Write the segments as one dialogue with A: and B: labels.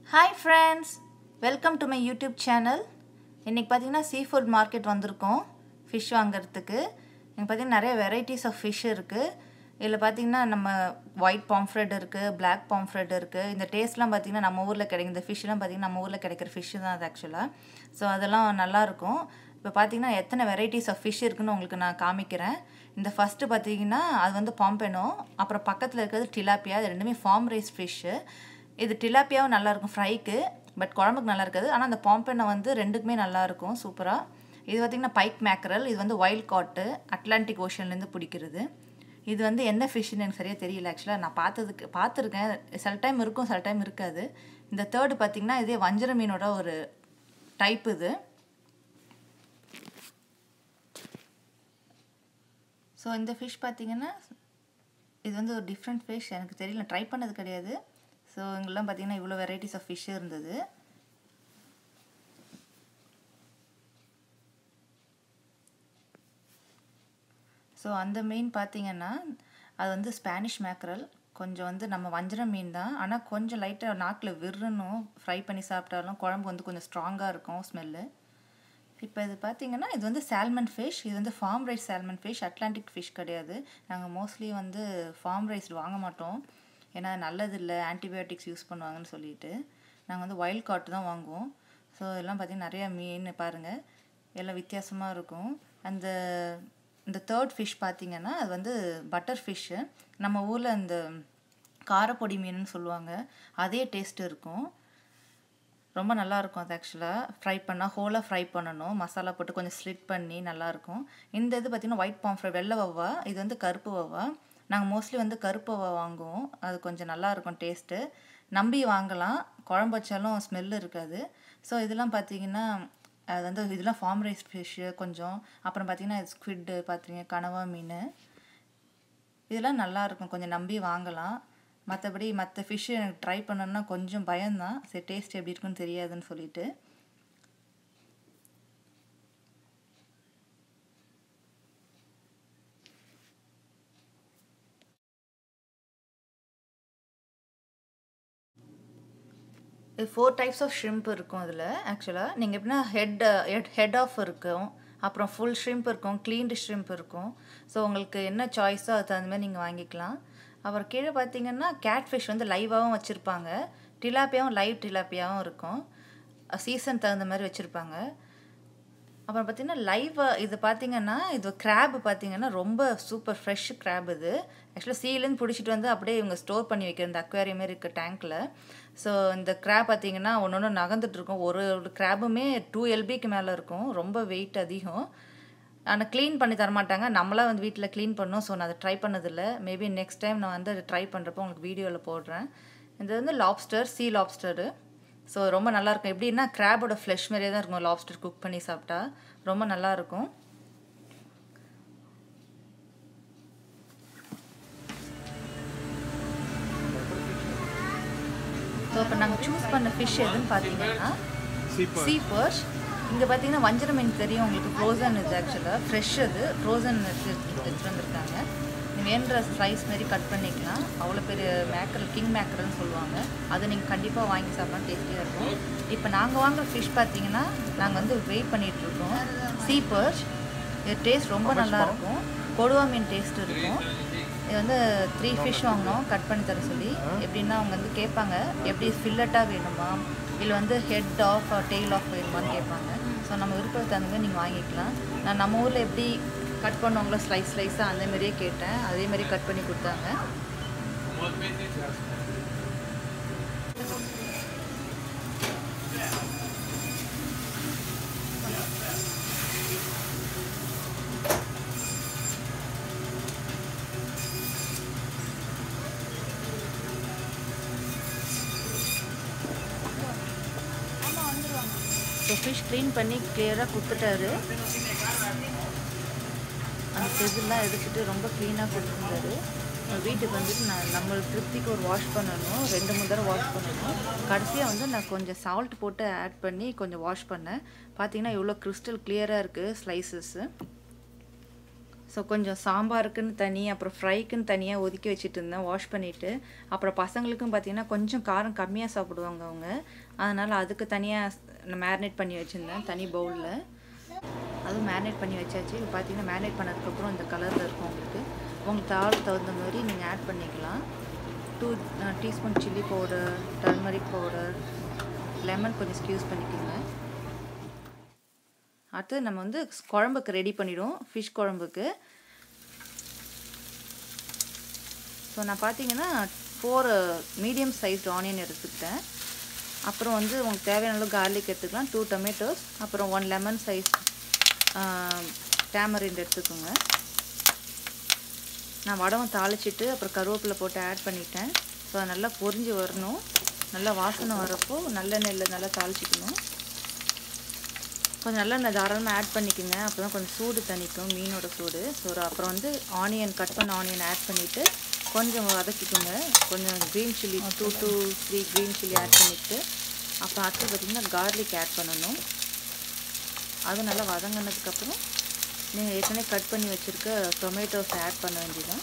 A: Hi friends welcome to my YouTube channel இன்றைக்கி பார்த்தீங்கன்னா sea food market வந்திருக்கோம் fish வாங்குறதுக்கு இங்கே பார்த்தீங்கன்னா நிறைய வெரைட்டிஸ் ஆஃப் ஃபிஷ் இருக்குது இதில் பார்த்தீங்கன்னா நம்ம ஒயிட் பாம்ஃப்ரெட் இருக்குது பிளாக் பாம்ஃப்ரெட் இருக்குது இந்த டேஸ்ட்லாம் பார்த்தீங்கன்னா நம்ம ஊரில் கிடைக்கும் இந்த ஃபிஷ்லாம் பார்த்தீங்கன்னா நம்ம ஊரில் கிடைக்கிற ஃபிஷ்ஷு தான் அது ஆக்சுவலாக ஸோ அதெல்லாம் நல்லாயிருக்கும் இப்போ பார்த்தீங்கன்னா எத்தனை வெரைட்டிஸ் ஆஃப் ஃபிஷ் இருக்குன்னு உங்களுக்கு நான் காமிக்கிறேன் இந்த ஃபஸ்ட்டு பார்த்தீங்கன்னா அது வந்து பாம்பெனோ அப்புறம் பக்கத்தில் இருக்கிறது டிலாப்பியா இது ரெண்டுமே ஃபார்ம் ரைஸ் ஃபிஷ்ஷு இது டிலாப்பியாவும் நல்லாயிருக்கும் ஃப்ரைக்கு பட் குழம்புக்கு நல்லா இருக்காது ஆனால் அந்த பாம்பெனை வந்து ரெண்டுக்குமே நல்லாயிருக்கும் சூப்பராக இது பார்த்திங்கன்னா பைக் மேக்கரல் இது வந்து வைல்ட் காட்டு அட்லாண்டிக் ஓஷன்லேருந்து பிடிக்கிறது இது வந்து என்ன ஃபிஷ்ஷுன்னு எனக்கு சரியாக தெரியல ஆக்சுவலாக நான் பார்த்ததுக்கு பார்த்துருக்கேன் சில டைம் இருக்கும் சில டைம் இருக்காது இந்த தேர்டு பார்த்திங்கன்னா இதே வஞ்சர மீனோட ஒரு டைப் இது ஸோ இந்த ஃபிஷ் பார்த்திங்கன்னா இது வந்து ஒரு டிஃப்ரெண்ட் ஃபிஷ் எனக்கு தெரியல ட்ரை பண்ணது கிடையாது ஸோ இங்கெல்லாம் பார்த்தீங்கன்னா இவ்வளோ வெரைட்டிஸ் ஆஃப் ஃபிஷ் இருந்தது ஸோ அந்த மீன் பார்த்தீங்கன்னா அது வந்து ஸ்பானிஷ் மேக்கரல் கொஞ்சம் வந்து நம்ம வஞ்சரம் மீன் தான் ஆனால் கொஞ்சம் லைட்டாக நாக்கில் விருணும் ஃப்ரை பண்ணி சாப்பிட்டாலும் குழம்பு வந்து கொஞ்சம் ஸ்ட்ராங்காக இருக்கும் ஸ்மெல்லு இப்போ இது பார்த்தீங்கன்னா இது வந்து சால்மன் ஃபிஷ் இது வந்து farm raised salmon fish Atlantic fish கிடையாது நாங்கள் மோஸ்ட்லி வந்து ஃபார்ம் ரைஸ் வாங்க மாட்டோம் ஏன்னா நல்லது இல்லை ஆன்டிபயோட்டிக்ஸ் யூஸ் பண்ணுவாங்கன்னு சொல்லிட்டு நாங்கள் வந்து ஒயில்ட் காட்டு தான் வாங்குவோம் ஸோ இதெல்லாம் பார்த்திங்கன்னா நிறையா மீன் பாருங்கள் எல்லாம் வித்தியாசமாக இருக்கும் அந்த இந்த தேர்ட் ஃபிஷ் பார்த்திங்கன்னா அது வந்து பட்டர் ஃபிஷ்ஷு நம்ம ஊரில் இந்த காரப்பொடி மீனுன்னு சொல்லுவாங்க அதே டேஸ்ட் இருக்கும் ரொம்ப நல்லாயிருக்கும் அது ஆக்சுவலாக ஃப்ரை பண்ணால் ஹோலாக ஃப்ரை பண்ணணும் மசாலா போட்டு கொஞ்சம் ஸ்லிட் பண்ணி நல்லாயிருக்கும் இந்த இது பார்த்திங்கன்னா ஒயிட் பாம்ஃப்ரை வெள்ளை வவ்வா இது வந்து கருப்பு வவ்வா நாங்கள் மோஸ்ட்லி வந்து கருப்பு வவ்வா வாங்குவோம் அது கொஞ்சம் நல்லாயிருக்கும் டேஸ்ட்டு நம்பி வாங்கலாம் குழம்பு வச்சாலும் ஸ்மெல் இருக்காது ஸோ இதெல்லாம் பார்த்தீங்கன்னா அது வந்து இதெல்லாம் ஃபார்ம் ரைஸ் ஃபிஷ்ஷு கொஞ்சம் அப்புறம் பார்த்தீங்கன்னா ஸ்குவிட்டு பார்த்தீங்க கனவா மீன் இதெல்லாம் நல்லாயிருக்கும் கொஞ்சம் நம்பி வாங்கலாம் மற்றபடி மற்ற ஃபிஷ்ஷு எனக்கு ட்ரை பண்ணணுன்னா கொஞ்சம் பயம்தான் சரி டேஸ்ட் எப்படி இருக்குன்னு தெரியாதுன்னு சொல்லிட்டு இது ஃபோர் டைப்ஸ் ஆஃப் ஷ்ரிம்ப் இருக்கும் அதில் ஆக்சுவலாக நீங்கள் எப்படின்னா ஹெட் ஹெட் ஆஃப் இருக்கும் அப்புறம் ஃபுல் ஷ்ரிம்ப் இருக்கும் க்ளீன்டு ஷ்ரிம்ப் இருக்கும் ஸோ உங்களுக்கு என்ன சாய்ஸோ அது தகுந்த மாதிரி நீங்கள் வாங்கிக்கலாம் அப்புறம் கீழே பார்த்தீங்கன்னா கேட் ஃபிஷ் வந்து லைவாகவும் வச்சுருப்பாங்க டிலாப்பியாவும் லைவ் டிலாப்பியாவும் இருக்கும் சீசன் தகுந்த மாதிரி வச்சுருப்பாங்க அப்புறம் பார்த்திங்கன்னா லைவ் இது பார்த்திங்கன்னா இது கிராப் பார்த்திங்கன்னா ரொம்ப சூப்பர் ஃப்ரெஷ் கிராப் இது ஆக்சுவலாக சீலேருந்து பிடிச்சிட்டு வந்து அப்படியே இவங்க ஸ்டோர் பண்ணி வைக்கிற இந்த அக்வேரியம் மாரி இருக்க டேங்க்கில் ஸோ இந்த கிராப் பார்த்திங்கன்னா ஒன்று ஒன்று நகர்ந்துட்டுருக்கும் ஒரு ஒரு கிராபுமே டூ எல்பிக்கு மேலே இருக்கும் ரொம்ப வெயிட் அதிகம் ஆனால் க்ளீன் பண்ணி தரமாட்டாங்க நம்மளாம் வந்து வீட்டில் க்ளீன் பண்ணோம் ஸோ நான் அதை ட்ரை பண்ணதில்லை மேபி நெக்ஸ்ட் டைம் நான் வந்து அதை ட்ரை பண்ணுறப்போ உங்களுக்கு வீடியோவில் போடுறேன் இது வந்து லாப்ஸ்டர் சீ லாப்ஸ்டரு ஸோ ரொம்ப நல்லாயிருக்கும் எப்படின்னா கிராபோட ஃப்ளெஷ் மாதிரியே தான் இருக்கும் லாப்ஸ்டர் குக் பண்ணி சாப்பிட்டா ரொம்ப நல்லாயிருக்கும் ஸோ இப்போ நாங்கள் சூஸ் பண்ண ஃபிஷ் எதுன்னு பார்த்தீங்கன்னா சீ பர்ஷ் இங்கே பார்த்தீங்கன்னா வஞ்சர மீன் தெரியும் உங்களுக்கு ஃப்ரோசன் இது ஆக்சுவலாக ஃப்ரெஷ் அது ஃப்ரோசன் எடுத்துகிட்டு வந்திருக்காங்க வேணுற ஸ்லைஸ் மாரி கட் பண்ணிக்கலாம் அவ்வளோ பெரிய மேக்கரல் கிங் மேக்கரல்னு சொல்லுவாங்க அதை நீங்கள் கண்டிப்பாக வாங்கி சாப்பிடலாம் டேஸ்டியாக இருக்கும் இப்போ நாங்கள் வாங்குற ஃபிஷ் பார்த்தீங்கன்னா நாங்கள் வந்து வெயிட் பண்ணிகிட்ருக்கோம் சீ பர்ச் இது டேஸ்ட் ரொம்ப நல்லாயிருக்கும் கொடுவா மீன் டேஸ்ட் இருக்கும் இது வந்து த்ரீ ஃபிஷ் வாங்கினோம் கட் பண்ணி தர சொல்லி எப்படின்னா அவங்க வந்து கேட்பாங்க எப்படி ஃபில்லட்டாக வேணுமா இல்லை வந்து ஹெட் ஆஃப் டெய்ல் ஆஃப் வேணுமான்னு கேட்பாங்க ஸோ நம்ம விருப்பத்தை தகுந்த மாதிரி நீங்கள் வாங்கிக்கலாம் நான் நம்ம ஊரில் எப்படி கட் பண்ணுவாங்களோ ஸ்லைஸ் ஸ்லைஸாக அந்த மாதிரியே கேட்டேன் அதே மாதிரி கட் பண்ணி கொடுத்தாங்க ஸோ ஃபிஷ் க்ளீன் பண்ணி கிளியராக கொடுத்துட்டாரு அந்த செதுலாம் எடுத்துகிட்டு ரொம்ப க்ளீனாக கொடுத்துருந்தாரு வீட்டுக்கு வந்துட்டு நான் நம்ம திருப்திக்கு ஒரு வாஷ் பண்ணணும் ரெண்டு மூணு தடவை வாஷ் பண்ணணும் கடைசியாக வந்து நான் கொஞ்சம் சால்ட் போட்டு ஆட் பண்ணி கொஞ்சம் வாஷ் பண்ணேன் பார்த்தீங்கன்னா இவ்வளோ கிறிஸ்டல் கிளியராக இருக்குது ஸ்லைசஸ்ஸு ஸோ கொஞ்சம் சாம்பாருக்குன்னு தனி அப்புறம் ஃப்ரைக்குன்னு தனியாக ஒதுக்கி வச்சுட்டு இருந்தேன் வாஷ் பண்ணிவிட்டு அப்புறம் பசங்களுக்கும் பார்த்தீங்கன்னா கொஞ்சம் காரம் கம்மியாக சாப்பிடுவாங்க அவங்க அதனால் அதுக்கு தனியாக மேரினேட் பண்ணி வச்சுருந்தேன் தனி பவுலில் அதுவும் மேரினேட் பண்ணி வச்சாச்சு இப்போ பார்த்தீங்கன்னா மேரினேட் பண்ணதுக்கப்புறம் இந்த கலரில் இருக்கும் உங்களுக்கு உங்களுக்கு தாள் தகுந்த மாதிரி நீங்கள் ஆட் பண்ணிக்கலாம் two teaspoon chilli powder turmeric powder lemon கொஞ்சம் ஸ்க்யூஸ் பண்ணிக்கோங்க அடுத்து நம்ம வந்து குழம்புக்கு ரெடி பண்ணிவிடுவோம் ஃபிஷ் குழம்புக்கு ஸோ நான் பார்த்தீங்கன்னா ஃபோர் மீடியம் சைஸ் ஆனியன் எடுத்துக்கிட்டேன் அப்புறம் வந்து உங்களுக்கு தேவையான அளவு கார்லிக் எடுத்துக்கலாம் டூ டொமேட்டோஸ் அப்புறம் ஒன் லெமன் சைஸ் டேமரிண்ட் எடுத்துக்கோங்க நான் வடகம் தாளிச்சிட்டு அப்புறம் கருவேப்பிலை போட்டு ஆட் பண்ணிட்டேன் ஸோ அது நல்லா பொரிஞ்சு வரணும் நல்லா வாசனை வரப்போ நல்லெண்ணெயில் நல்லா தாளிச்சிக்கணும் கொஞ்சம் நல்லெண்ணெய் தாராளமாக ஆட் பண்ணிக்கோங்க அப்போ தான் கொஞ்சம் சூடு தணிக்கும் மீனோட சூடு ஸோ அப்புறம் வந்து ஆனியன் கட் பண்ண ஆனியன் ஆட் பண்ணிவிட்டு கொஞ்சம் வதக்கிக்கோங்க கொஞ்சம் green chilli two two three green chilli add பண்ணிவிட்டு அப்புறம் அடுத்து பார்த்திங்கன்னா கார்லிக் ஆட் பண்ணணும் அது நல்லா வதங்கினதுக்கப்புறம் நீங்கள் ஏற்கனவே கட் பண்ணி வச்சுருக்க டொமேட்டோஸ் ஆட் பண்ண வேண்டியதான்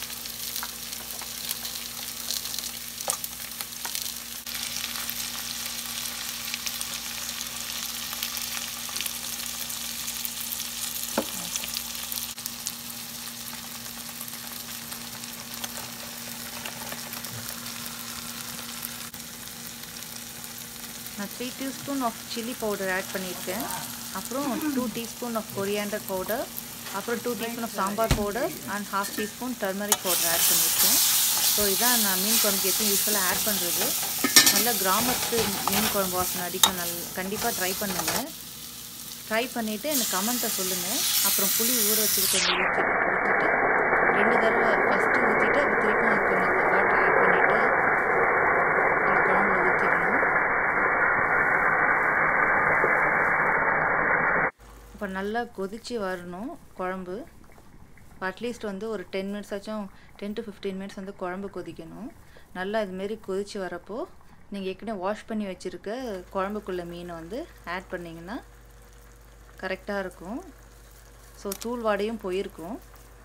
A: நான் three teaspoon of chilli powder add பண்ணியிருக்கேன் அப்புறம் two teaspoon of coriander powder அப்புறம் two teaspoon of sambar powder and half teaspoon turmeric powder add பண்ணியிருக்கேன் ஸோ இதான் நான் மீன் குழம்புக்கு எப்பயும் யூஸ்வலாக ஆட் பண்ணுறது நல்ல கிராமத்து மீன் குழம்பு வாசனை அடிக்கும் நல் கண்டிப்பாக ட்ரை பண்ணுங்கள் ட்ரை பண்ணிவிட்டு எனக்கு கமெண்ட்டை சொல்லுங்கள் அப்புறம் புளி ஊற வச்சுட்டு கொஞ்சம் ஊற்றி ஊற்றிட்டு ரெண்டு தடவை ஃபஸ்ட்டு ஊற்றிட்டு அப்புறம் திருப்பி கொஞ்சம் வாட்டர் ஆட் பண்ணிவிட்டு அந்த குழம்புல ஊற்றிடணும் இப்போ நல்லா கொதித்து வரணும் குழம்பு அட்லீஸ்ட் வந்து ஒரு டென் மினிட்ஸ் ஆச்சும் டென் டு ஃபிஃப்டீன் மினிட்ஸ் வந்து குழம்பு கொதிக்கணும் நல்லா இதுமாரி கொதித்து வரப்போ நீங்கள் ஏற்கனவே வாஷ் பண்ணி வச்சுருக்க குழம்புக்குள்ள மீனை வந்து ஆட் பண்ணிங்கன்னா கரெக்டாக இருக்கும் ஸோ தூள் வாடையும் போயிருக்கும்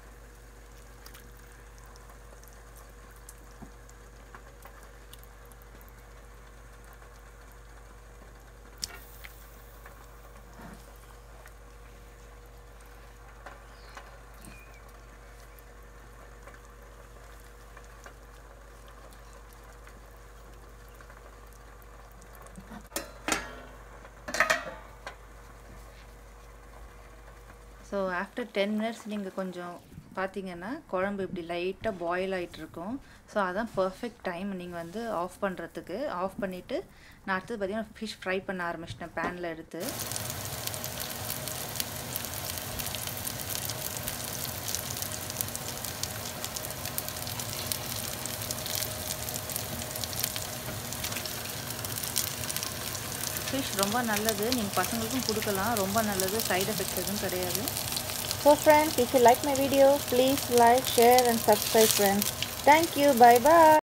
A: ஸோ ஆஃப்டர் டென் மினிட்ஸ் நீங்கள் கொஞ்சம் பார்த்தீங்கன்னா குழம்பு இப்படி லைட்டாக பாயில் ஆகிட்டுருக்கும் ஸோ அதான் பர்ஃபெக்ட் டைம் நீங்கள் வந்து ஆஃப் பண்ணுறதுக்கு ஆஃப் பண்ணிவிட்டு நான் அடுத்தது பார்த்தீங்கன்னா ஃபிஷ் ஃப்ரை பண்ண ஆரம்பிச்சிட்டேன் பேனில் எடுத்து ஃபிஷ் ரொம்ப நல்லது நீங்கள் பசங்களுக்கும் கொடுக்கலாம் ரொம்ப நல்லது சைடு எஃபெக்ட்ஸ் எதுவும் கிடையாது
B: So friends, if you like my video, please like, share and subscribe friends. Thank you. Bye bye.